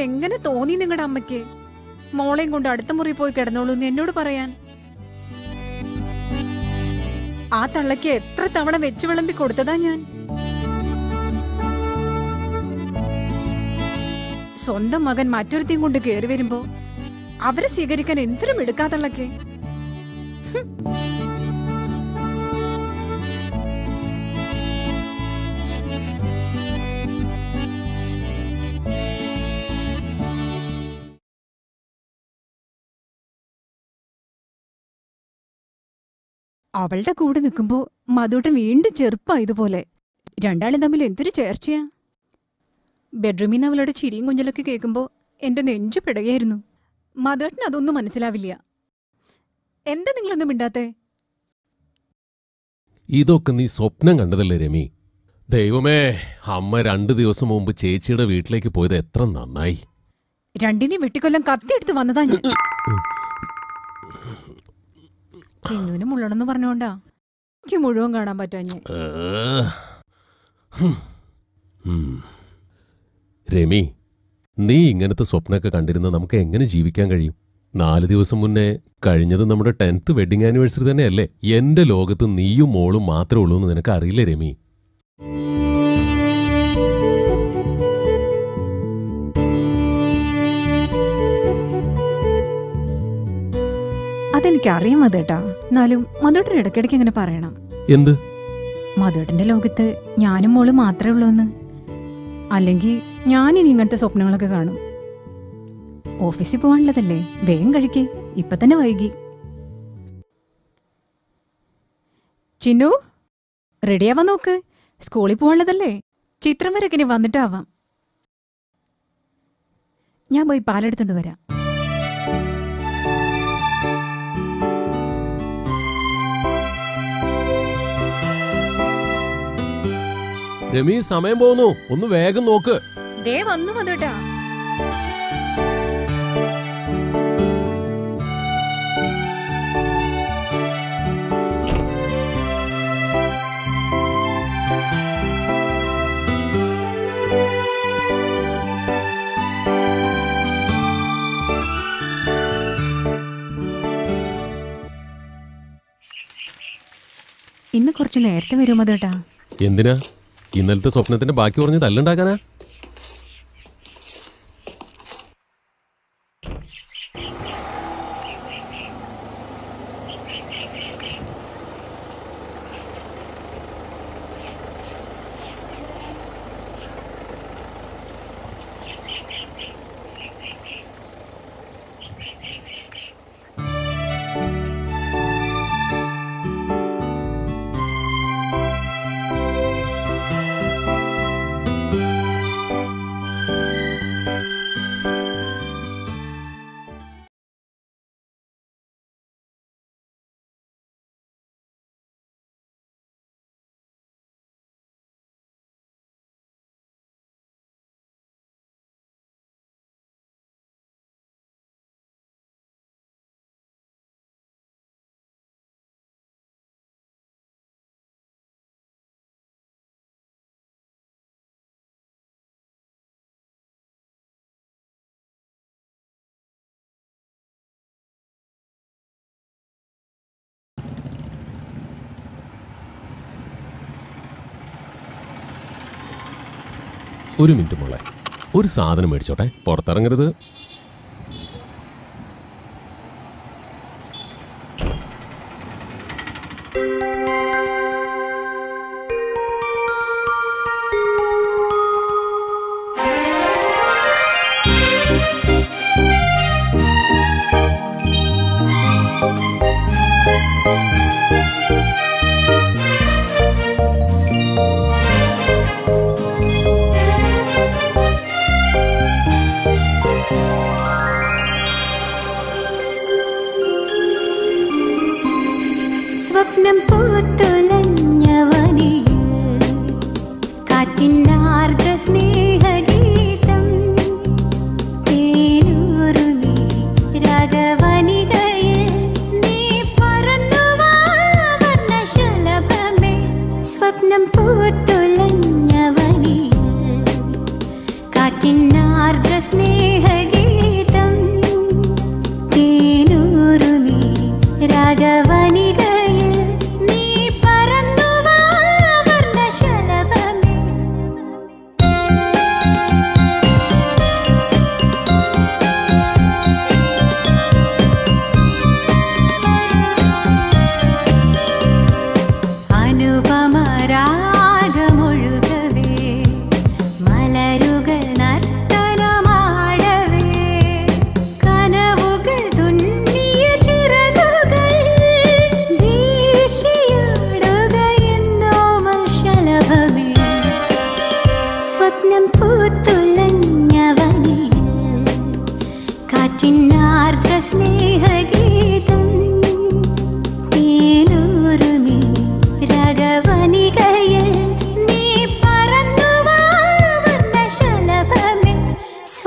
എങ്ങനെ തോന്നി നിങ്ങളുടെ അമ്മയ്ക്ക് മോളെയും കൊണ്ട് അടുത്ത മുറി പോയി കിടന്നോളൂ എന്ന് എന്നോട് പറയാൻ ആ തള്ളയ്ക്ക് എത്ര തവണ വെച്ചു വിളമ്പി കൊടുത്തതാ ഞാൻ സ്വന്തം മകൻ മറ്റൊരുத்தைയും കൊണ്ട് കയറി വരുമ്പോ അവരെ സ്വീകരിക്കാൻ എന്തിനും എടുക്കാത്തള്ളക്ക് അവളുടെ കൂടെ നിൽക്കുമ്പോ മധുട്ടൻ വീണ്ടും ചെറുപ്പായതുപോലെ രണ്ടാളും തമ്മിൽ എന്തൊരു ചേർച്ചയാ ബെഡ്റൂമിൽ നിന്ന് അവളുടെ ചിരിയും കുഞ്ചലൊക്കെ കേൾക്കുമ്പോ എന്റെ നെഞ്ചു പിടയായിരുന്നു മധുട്ടന് അതൊന്നും മനസ്സിലാവില്ല എന്താ നിങ്ങളൊന്നും മിണ്ടാത്തേ ഇതൊക്കെ നീ സ്വപ്നം കണ്ടതല്ലേ രമി ദൈവമേ അമ്മ രണ്ടു ദിവസം മുമ്പ് ചേച്ചിയുടെ വീട്ടിലേക്ക് പോയത് എത്ര നന്നായി രണ്ടിനെയും വെട്ടിക്കൊല്ലം കത്തിയെടുത്ത് വന്നതാ ഞാൻ ചിന്നുവിന് മുള്ളണെന്ന് പറഞ്ഞോണ്ടാ എനിക്ക് മുഴുവൻ കാണാൻ പറ്റാഞ്ഞേ ഏ. ഹും. ഉം. രമി നീ ഇങ്ങനത്തെ സ്വപ്നമൊക്കെ കണ്ടിരുന്ന നമുക്ക് എങ്ങനെ ജീവിക്കാൻ കഴിയും നാല് ദിവസം മുന്നേ കഴിഞ്ഞത് നമ്മുടെ ടെൻത്ത് വെഡിങ് ആനിവേഴ്സറി തന്നെയല്ലേ എന്റെ ലോകത്ത് നീയും മോളും മാത്രമേ ഉള്ളൂ എന്ന് നിനക്ക് അറിയില്ലേ രമി അതെനിക്കറിയാം മധുട്ടാ എന്നാലും മധുട്ടൻ ഇടയ്ക്കിടയ്ക്ക് ഇങ്ങനെ പറയണം എന്ത് മധുട്ടന്റെ ലോകത്ത് ഞാനും മോളും മാത്രമേ ഉള്ളൂ എന്ന് അല്ലെങ്കിൽ ഞാനിനി ഇങ്ങനത്തെ സ്വപ്നങ്ങളൊക്കെ കാണും ഓഫീസിൽ പോകാനുള്ളതല്ലേ വേഗം കഴിക്കേ ഇപ്പൊ തന്നെ വൈകി ചിന്നു റെഡിയാവാൻ നോക്ക് സ്കൂളിൽ പോകാനുള്ളതല്ലേ ചിത്രം വരക്കിനി വന്നിട്ടാവാം ഞാൻ പോയി പാലെടുത്തോണ്ട് വരാം രമി സമയം പോകുന്നു ഒന്ന് വേഗം നോക്ക് ദേ വന്നു മധുട്ടാ ഇന്ന് കുറച്ച് നേരത്തെ വരും മധുട്ടാ എന്തിനാ ഇന്നലത്തെ സ്വപ്നത്തിന്റെ ബാക്കി പറഞ്ഞ് തല്ലുണ്ടാക്കാനാ ഒരു മിനിറ്റ് മോളെ ഒരു സാധനം മേടിച്ചോട്ടെ പുറത്തിറങ്ങരുത് സ്വപ്നം പൂത്തുലഞ്ഞവനിൽ കാറ്റിനാർദ്ര സ്നേഹഗീതം തേനൂറുമി രാഗവനികയിൽ നീ പറന്നുവാ വർണ്ണശലഭമേ സ്വപ്നം പൂത്തുലഞ്ഞവനിൽ കാറ്റിനാർദ്ര സ്നേഹ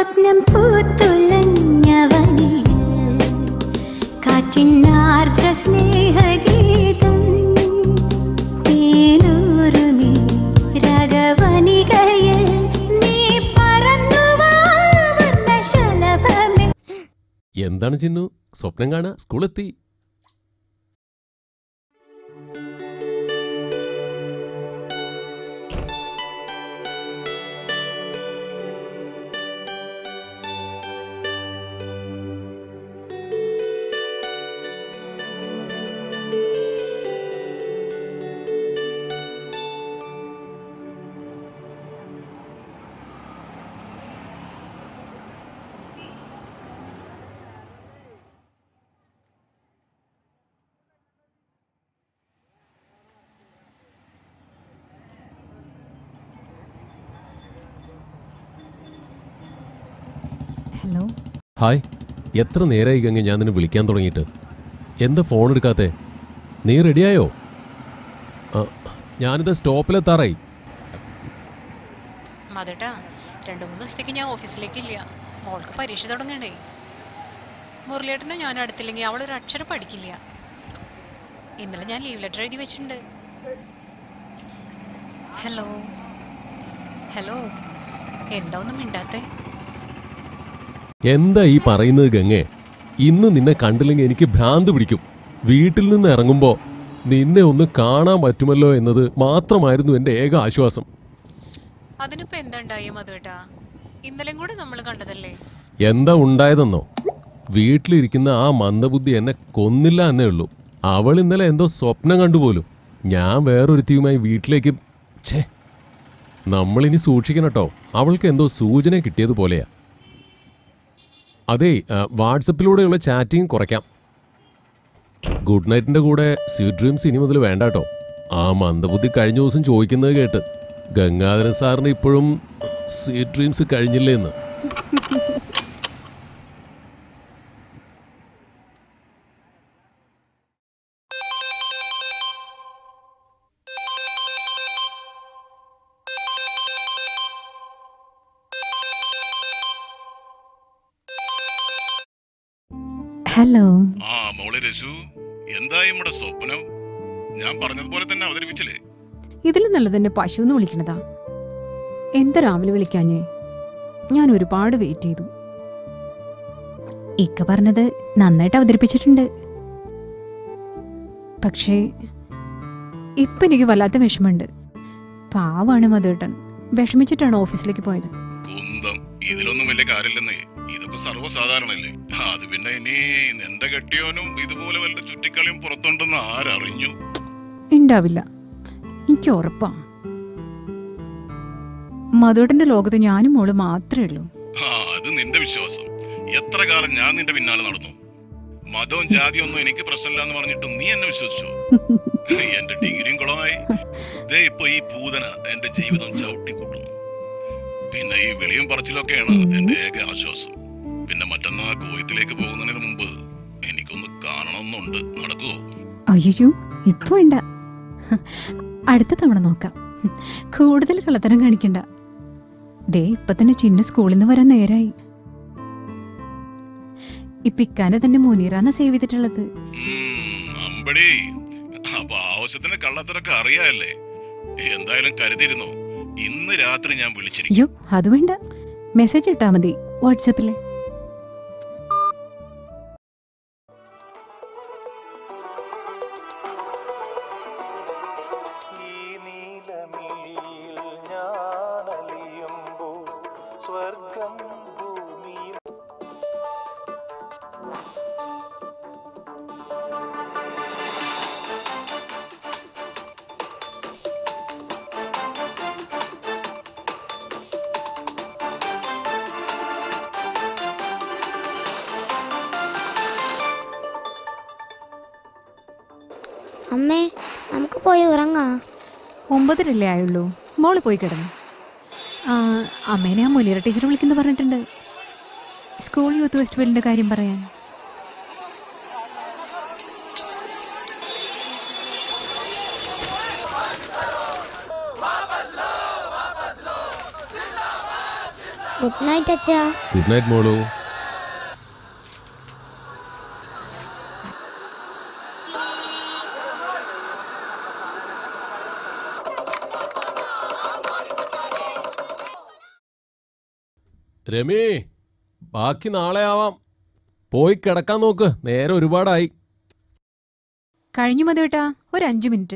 സ്വപ്നം പൂത്തുലഞ്ഞവനിൽ കാറ്റിനാർദ്ര സ്നേഹഗീതം തേനൂറുമി രാഗവനികയിൽ നീ പറന്നുവാ വർണ്ണശലഭമേ എന്താണ് ചിന്നു സ്വപ്നം കാണാ സ്കൂളെത്തി ഹലോ ഹായ് എത്ര നേരമായി ഗംഗ ഞാൻ നിന്നെ വിളിക്കാൻ തുടങ്ങിയിട്ട് എന്താ ഫോൺ എടുക്കാത്തെ നീ റെഡിയായോ ആ, ഞാനിത് സ്റ്റോപ്പിലെത്താറായി മതട്ടാ രണ്ടു മൂന്ന് ദിവസത്തേക്ക് ഞാൻ ഓഫീസിലേക്കില്ല മോൾക്ക് പരീക്ഷ തുടങ്ങണ്ടേ മുരളിയേട്ടനെ ഞാൻ അടുത്തില്ലെങ്കിൽ അവൾ ഒരു അക്ഷരം പഠിക്കില്ല ഇന്നലെ ഞാൻ ലീവ് ലെറ്റർ എഴുതി വെച്ചിട്ടുണ്ട് ഹലോ ഹലോ എന്താ ഒന്നും മിണ്ടാത്തെ എന്താ ഈ പറയുന്നത് ഗംഗേ ഇന്ന് നിന്നെ കണ്ടില്ലെങ്കിൽ എനിക്ക് ഭ്രാന്ത് പിടിക്കും വീട്ടിൽ നിന്ന് ഇറങ്ങുമ്പോ നിന്നെ ഒന്ന് കാണാൻ പറ്റുമല്ലോ എന്നത് മാത്രമായിരുന്നു എൻ്റെ ഏക ആശ്വാസം അതിനിപ്പോ എന്താ ഉണ്ടായ മധുവേട്ടാ ഇന്നലെയും കൂടെ നമ്മൾ കണ്ടതല്ലേ എന്താ ഉണ്ടായതെന്നോ വീട്ടിലിരിക്കുന്ന ആ മന്ദബുദ്ധി എന്നെ കൊന്നില്ല എന്നേ ഉള്ളൂ അവൾ ഇന്നലെ എന്തോ സ്വപ്നം കണ്ടുപോലും ഞാൻ വേറൊരുത്തിയുമായി വീട്ടിലേക്ക് ഛേ നമ്മളിനി സൂക്ഷിക്കണം കേട്ടോ അവൾക്ക് എന്തോ സൂചന കിട്ടിയതുപോലെയാ അതെ ആ, വാട്സപ്പിലൂടെയുള്ള ചാറ്റിംഗ് കുറയ്ക്കാം ഗുഡ് നൈറ്റിന്റെ കൂടെ സ്വീറ്റ് ഡ്രീംസ് ഇനി മുതൽ വേണ്ട കേട്ടോ ആ മന്ദബുദ്ധി കഴിഞ്ഞ ദിവസം ചോദിക്കുന്നത് കേട്ട് ഗംഗാധരൻ സാറിന് ഇപ്പോഴും സ്വീറ്റ് ഡ്രീംസ് കഴിഞ്ഞില്ലേ എന്ന് ഹലോ ആ മോളെ രസു എന്തായി നമ്മുടെ സ്വപ്നം ഞാൻ പറഞ്ഞതുപോലെ തന്നെ അവതരിപ്പിച്ചില്ലേ ഇതിൽ നല്ലത് എന്നെ പശു എന്ന് വിളിക്കണതാ എന്താ രാവിലെ വിളിക്കാഞ്ഞേ ഞാൻ ഒരുപാട് വെയിറ്റ് ചെയ്തു ഇക്ക പറഞ്ഞത് നന്നായിട്ട് അവതരിപ്പിച്ചിട്ടുണ്ട് പക്ഷേ ഇപ്പൊ എനിക്ക് വല്ലാത്ത വിഷമമുണ്ട് പാവാണ് മധുവേട്ടൻ വിഷമിച്ചിട്ടാണ് ഓഫീസിലേക്ക് പോയത് കുന്തം ഇതിലൊന്നും വലിയ കാര്യമില്ലെന്നേ ഇതൊക്കെ സർവ്വസാധാരണല്ലേ അത് പിന്നെ ഇനി നിന്റെ കെട്ടിയോനും ഇതുപോലെ വല്ല ചുറ്റിക്കളിയും പുറത്തുണ്ടെന്ന് ആരറിഞ്ഞു ഉണ്ടാവില്ല എനിക്ക് ഉറപ്പാ മധുവേട്ടന്റെ ലോകത്ത് ഞാനും മോള് മാത്രമേ ഉള്ളൂ ആ അത് നിന്റെ വിശ്വാസം എത്ര കാലം ഞാൻ നിന്റെ പിന്നാലെ നടന്നു മതവും ജാതിയും ഒന്നും എനിക്ക് പ്രശ്നമില്ല എന്ന് പറഞ്ഞിട്ട് നീ എന്നെ വിശ്വസിച്ചോ എന്റെ ഡിഗ്രിയും കുളമായി ദേ ഇപ്പൊ ഈ പൂതന എന്റെ ജീവിതം ചവിട്ടിക്കൂട്ടുന്നു പിന്നെ ഈ വിളിയും പറച്ചിലൊക്കെയാണ് എന്റെ ഏക ആശ്വാസം പിന്നെ മറ്റന്നാ കോയത്തിലേക്ക് പോകുന്നതിന് മുമ്പ് എനിക്കൊന്ന് കാണണമെന്നുണ്ട് നടക്കുവോ അയ്യോ ഇപ്പൊ വേണ്ട അടുത്ത തവണ നോക്കാം കൂടുതൽ കള്ളത്തരം കാണിക്കണ്ട ദേ ഇപ്പൊ തന്നെ ചിന്ന സ്കൂളിൽ നിന്ന് വരാൻ നേരായി ഇപ്പൊ ഇക്കാനെ തന്നെ മുനീറാന്ന സേവ് ചെയ്തിട്ടുള്ളത് ഉം, അമ്പടി അപ്പൊ ആവശ്യത്തിന് കള്ളത്തിനൊക്കെ അറിയാല്ലേ എന്തായാലും കരുതിയിരുന്നു ഇന്ന് രാത്രി ഞാൻ വിളിച്ചിരിക്കും അയ്യോ അത് വേണ്ട മെസ്സേജ് ഇട്ടാ മതി വാട്സപ്പില് ഈ നീലമിഴിയിൽ ഞാനലിയുമ്പോൾ സ്വർഗം ഭൂമിയിൽ അമ്മേ നമുക്ക് പോയി ഉറങ്ങാം ഒമ്പതരല്ലേ ആയുള്ളൂ മോള് പോയി കിടന്നു ആ അമ്മേനെ ആ മുനീറ ടീച്ചർ വിളിക്കുന്നു പറഞ്ഞിട്ടുണ്ട് സ്കൂൾ യൂത്ത് ഫെസ്റ്റിവലിന്റെ കാര്യം പറയാൻ ഗുഡ് നൈറ്റ് അച്ഛാ ഗുഡ് നൈറ്റ് മോളു രമി ബാക്കി നാളെ ആവാം പോയി കിടക്കാൻ നോക്ക് നേരെ ഒരുപാടായി കഴിഞ്ഞു മധുവേട്ടാ ഒരു അഞ്ചു മിനിറ്റ്